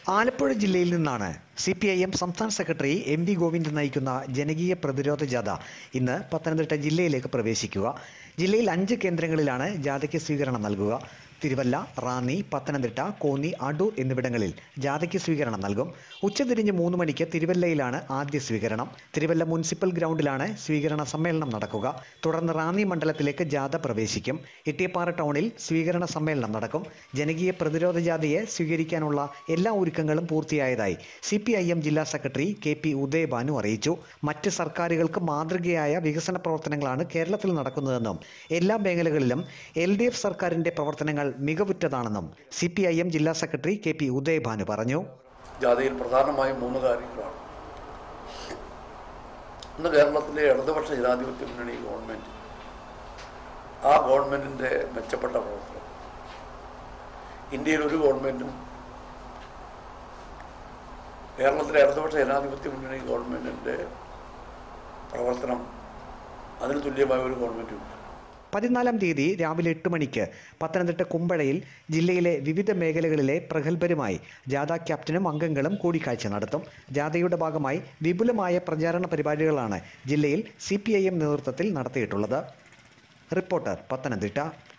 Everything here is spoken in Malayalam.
ആലപ്പുഴ ജില്ലയിൽ നിന്നാണ് സി പി ഐ എം സംസ്ഥാന സെക്രട്ടറി എം വി ഗോവിന്ദൻ നയിക്കുന്ന ജനകീയ പ്രതിരോധ ജാഥ ഇന്ന് പത്തനംതിട്ട ജില്ലയിലേക്ക് പ്രവേശിക്കുക ജില്ലയിൽ അഞ്ച് കേന്ദ്രങ്ങളിലാണ് ജാഥയ്ക്ക് സ്വീകരണം നൽകുക തിരുവല്ല റാന്നി പത്തനംതിട്ട കോന്നി അടൂർ എന്നിവിടങ്ങളിൽ ജാഥയ്ക്ക് സ്വീകരണം നൽകും ഉച്ചതിരിഞ്ഞ് മൂന്ന് മണിക്ക് തിരുവല്ലയിലാണ് ആദ്യ സ്വീകരണം തിരുവല്ല മുനിസിപ്പൽ ഗ്രൗണ്ടിലാണ് സ്വീകരണ സമ്മേളനം നടക്കുക തുടർന്ന് റാന്നി മണ്ഡലത്തിലേക്ക് ജാഥ പ്രവേശിക്കും ഇട്ടിയപ്പാറ ടൗണിൽ സ്വീകരണ സമ്മേളനം നടക്കും ജനകീയ പ്രതിരോധ ജാഥയെ സ്വീകരിക്കാനുള്ള എല്ലാ ഒരുക്കങ്ങളും പൂർത്തിയായതായി സി പി ഐ എം ജില്ലാ സെക്രട്ടറി കെ പി ഉദയഭാനു അറിയിച്ചു മറ്റ് സർക്കാരുകൾക്ക് മാതൃകയായ വികസന പ്രവർത്തനങ്ങളാണ് കേരളത്തിൽ നടക്കുന്നതെന്നും എല്ലാ മേഖലകളിലും എൽ ഡി എഫ് സർക്കാരിന്റെ പ്രവർത്തനങ്ങൾ മികവുറ്റതാണെന്നും സി പി ഐ എം ജില്ലാ സെക്രട്ടറി കെ പി ഉദയഭാനു പറഞ്ഞു ജാഥയിൽ പ്രധാനമായും മൂന്ന് കാര്യങ്ങളാണ് ഇന്ന് കേരളത്തിലെ ഇടതുപക്ഷ ജനാധിപത്യ മുന്നണി ഗവൺമെൻറ് ആ ഗവൺമെൻറ്റിൻ്റെ മെച്ചപ്പെട്ട പ്രവർത്തനം ഇന്ത്യയിൽ ഒരു ഗവൺമെൻറ്റും കേരളത്തിലെ ഇടതുപക്ഷ ജനാധിപത്യ മുന്നണി ഗവൺമെൻറ്റിൻ്റെ പ്രവർത്തനം അതിന് തുല്യമായ ഒരു ഗവൺമെൻറ്റും ഇല്ല പതിനാലാം തീയതി രാവിലെ എട്ട് മണിക്ക് പത്തനംതിട്ട കുമ്പഴയിൽ ജില്ലയിലെ വിവിധ മേഖലകളിലെ പ്രഗത്ഭരുമായി ജാഥ ക്യാപ്റ്റനും അംഗങ്ങളും കൂടിക്കാഴ്ച നടത്തും ജാഥയുടെ ഭാഗമായി വിപുലമായ പ്രചാരണ പരിപാടികളാണ് ജില്ലയിൽ സി നേതൃത്വത്തിൽ നടത്തിയിട്ടുള്ളത് റിപ്പോർട്ടർ പത്തനംതിട്ട